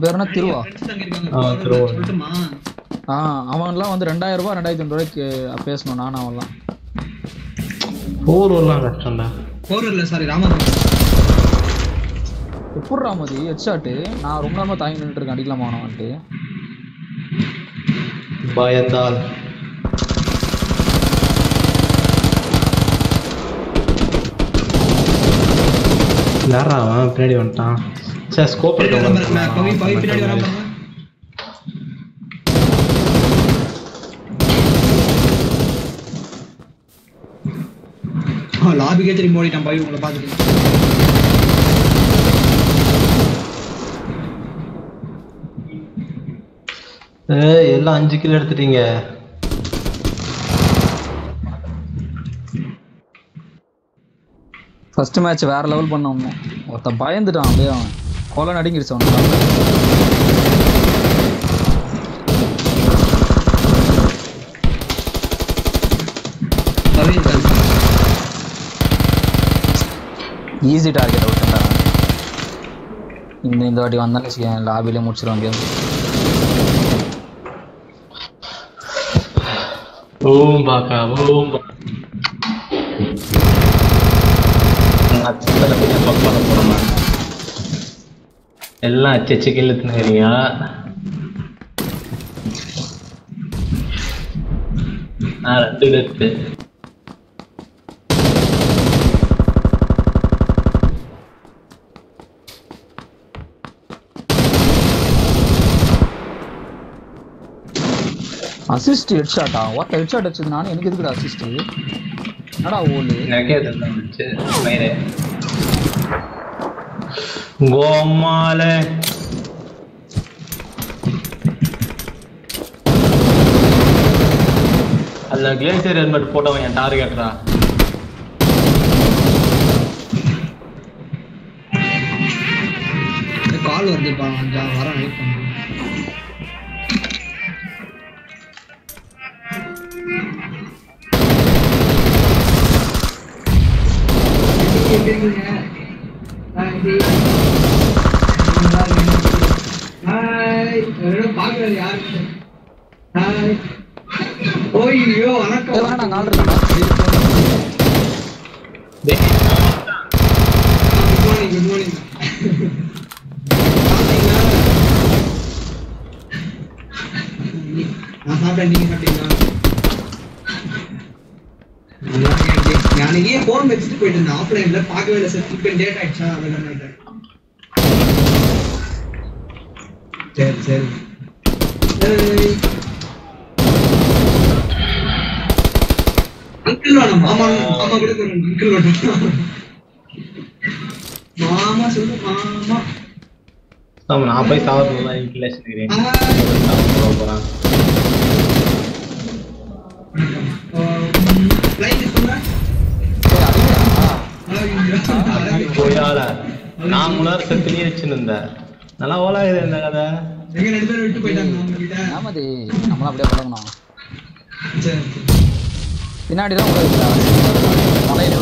அவன் பேர் என்ன திருவா ஃப்ரெண்ட்ஸ் அங்க இருக்காங்க ஆ, போறேன் திருவா. சொல்லட்டுமா ஆ அவன்லாம் வந்து ரெண்டாயிரம் ரூபாய் ரெண்டாயிரத்தி ஐநூறு ரூபாய்க்கு பேசணும் நானும் அவன்லாம் ஃபோர் வரலாம் கஷ்டம்டா போர் இல்ல சாரி ராமநாதன் எப்படி ராமதி ஹெட்ஷாட்டு நான் ரொம்ப நேரமா தாங்கி நின்றுட்டு இருக்கேன் அடிக்கலாமா அவன்ட்டு பயந்தால் யாரா அவன் பின்னாடி வந்துட்டான் சார் ஸ்கோப் பின்னாடி வராம இருக்கு. நான் பவி பவி பின்னாடி வராம இருக்க இருங்க. ஆ, லாபிக்கே திரும்பி ஓடிட்டான் பவி உங்களை பார்த்துட்டு ஏய், எல்லாம் அஞ்சு கிலோ எடுத்துட்டீங்க ஃபர்ஸ்ட் மேட்ச் வேற லெவல் பண்ண ஒன்றும் ஒருத்தன் பயந்துட்டான் அப்படியே அவன் கொலை நடுங்கிடுச்சு அவனுக்கு பவி இருக்காது ஈஸி டார்கெட் விட்டுட்டான் இந்த இந்த வாட்டி வந்தாலும் வச்சுக்கேன் லாபிலே முடிச்சிட முடியாது ஓம் பாக்கா ஓம் பா- நான் சித்தனை போய் fuck பண்ண போறேன் நான். எல்லாம் அச்சு அச்சு கில்லு தின்னுறீங்க நான் ரெண்டு எடுத்து அசிஸ்ட் ஹெட் ஷாட்டா ஒருத்த ஹெட் ஷாட் வச்சது நானும் எனக்கு எதுக்குடா அசிஸ்ட் என்னடா ஓலு எனக்கே அது வந்துச்சு மயிரே கோமாலே அதுல கிளேசியர் ஹெல்மெட் போட்டவன் என் டார்கெட்ரா கால் வருதுப்பா கொஞ்சம் வர வெயிட் பண்ணுறேன் ஓய்யோ வணக்கம் ஏய், வேணாம் நாலு இருக்கா டேய், குட் மார்னிங் குட் மார்னிங் நான் சாப்பிட்டேன் நீங்க சாப்பிட்டீங்களா நான் அன்னைக்கு போன் வச்சுட்டு போயிட்டு இருந்தேன் ஆஃப்லைன்ல பார்க்கவே இல்லை சார் இப்போ டேட் ஆயிடுச்சா அதெல்லாம் கேட்டேன் சரி சரி ஏய். அங்கிள் வேணும் மாமா மாமா கூட அங்கிள் வேணும் மாமா சொல்லு மாமா ஆமா, நான் போய் சாப்பிட்டு தான் இன்கிலேஷன் இருக்கிறேன் ஆ. போறான் லைன் இருக்குங்க போயால நான் முன்னாடி செத்துலயே வச்சுருந்தேன் நல்லா ஓலா இது இந்த கதை எங்க ரெண்டு பேரும் விட்டு போயிட்டாங்க அவங்க கிட்ட ஆமாதி நம்மளும் அப்படியே பழகணும் சரி பின்னாடி தான் உள்ள மலையில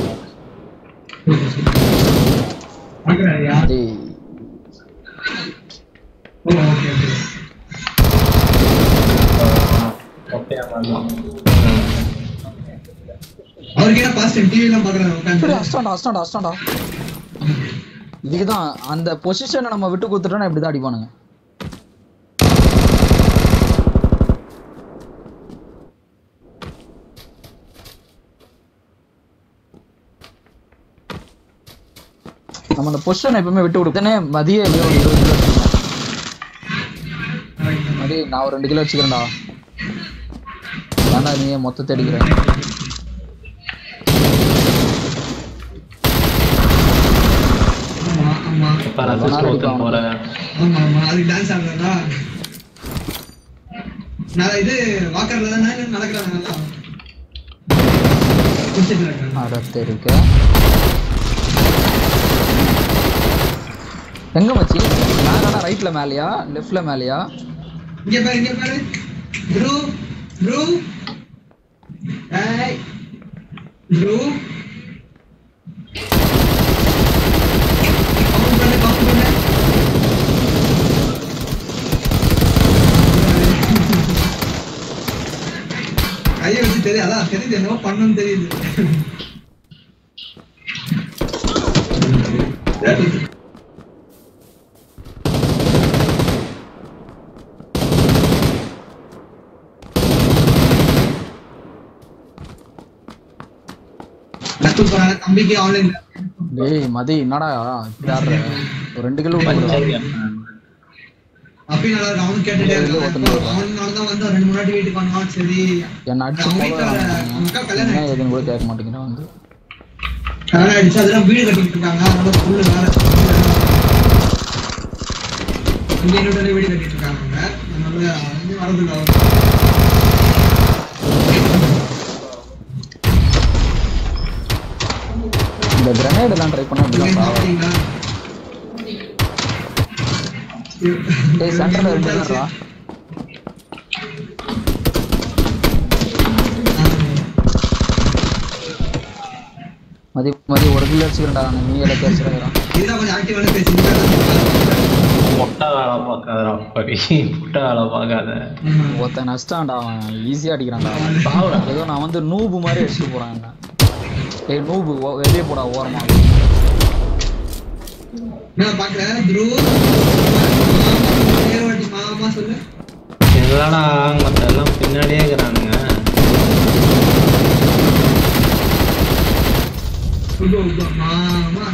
பார்க்கறாரியா டேய் ஓ ஓகே ஓகே ஓகே ஆமாம் அவருக்கு என்ன பாஸ்ட் டைம் டிவி எல்லாம் பாக்குறாரு சரி உட்காந்து அஸ்டாண்டா அஸ்டாண்டா அஸ்டாண்டா இதுக்குதான் அந்த பொசிஷனை நம்ம விட்டு கொடுத்துட்டோம்னா இப்படி தான் அடிப்பானுங்க நம்ம அந்த பொசிஷனை எப்பவுமே விட்டு கொடுத்தனே மதிய எப்படியோ ஒரு இருபது கிலோ வச்சுக்கிறேன் மதிய நான் ஒரு ரெண்டு கிலோ வச்சுக்கிறேன்டா வேண்டாம் நீ மொத்தத்தை அடிக்கிறேன் ஆமா ஆமா இப்போ நான் சிஸ்டம் ஒருத்தன் போகிறேன் ஆமா ஆமா அதுக்கு டான்ஸ் ஆடுறதா நான் இது வாக்கர்ல தானே நடக்கிறாங்க நல்லா குடிச்சிட்டு இருக்காங்க அடுத்து இருக்க எங்க மச்சி நான் ரைட்ல மேலயா லெஃப்ட்ல மேலயா இங்க பாரு இங்க பாரு ப்ரோ ப்ரோ ஏய் ப்ரோ கவுண்ட் பண்ணு கவுண்ட் பண்ணு தெரியும் அதான் தெரியுது என்னவோ பண்ணணும்னு தெரியுது லக்கு போறாங்க தம்பிக்கு ஆன்லைன் டேய் மதி என்னடா இப்படி ஆடுற ஒரு ரெண்டு கிலோ விட்டு அப்பயும் நல்லா இருக்கு அவனும் கேட்டுட்டே இருக்கான் அவனால தான் வந்து ரெண்டு மூணு வாட்டி வீட்டுக்கு வந்தான் சரி என்ன அடிச்சு அவங்க போக வீட்டுல அவங்க அக்கா கல்யாணம் என்ன ஆயிடுச்சு. ஏதுன்னு கூட கேட்க மாட்டேங்கிறான் வந்து கல்யாணம் ஆயிடுச்சு அதெல்லாம் வீடு கட்டிட்டு இருக்காங்க அதனால ஃபுல்லு வேலை இங்க என்னோட வீடு கட்டிட்டு இருக்காங்க அதனால அங்கே வரதில்லை அவங்க இந்த கிரனேட் எல்லாம் ட்ரை பண்ணா நீங்க இப்படிதான் சாவா சாப்பிட்டீங்களா? டேய் சென்டர்ல இருந்தா மதி மதி ஒரு கிலோ அடிச்சுக்கிறா நீ எல்லாம் பேசுறான் இதுதான் கொஞ்சம் ஆக்டிவான பேசுறீங்க மொட்டை வேலை பார்க்காதடா படி முட்டை வேலை பார்க்காத ஒருத்தன் நஷ்டான்டா அவன் ஈஸியா அடிக்கிறான்டா பாவடா ஏதோ நான் வந்து நூபு மாதிரி அடிச்சுட்டு போறான் என்ன ஏய் நூபு ஓ- வெளியே போடா ஓரமா நான் பாக்குறேன் த்ரூ வாட்டி மாமா சொல்லு என்னடா மத்த எல்லாம் பின்னாடியே இருக்கிறானுங்க சொல்லு உங்க மாமா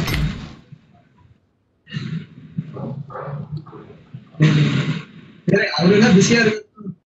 அவரு என்ன பிஸியா இருக்கு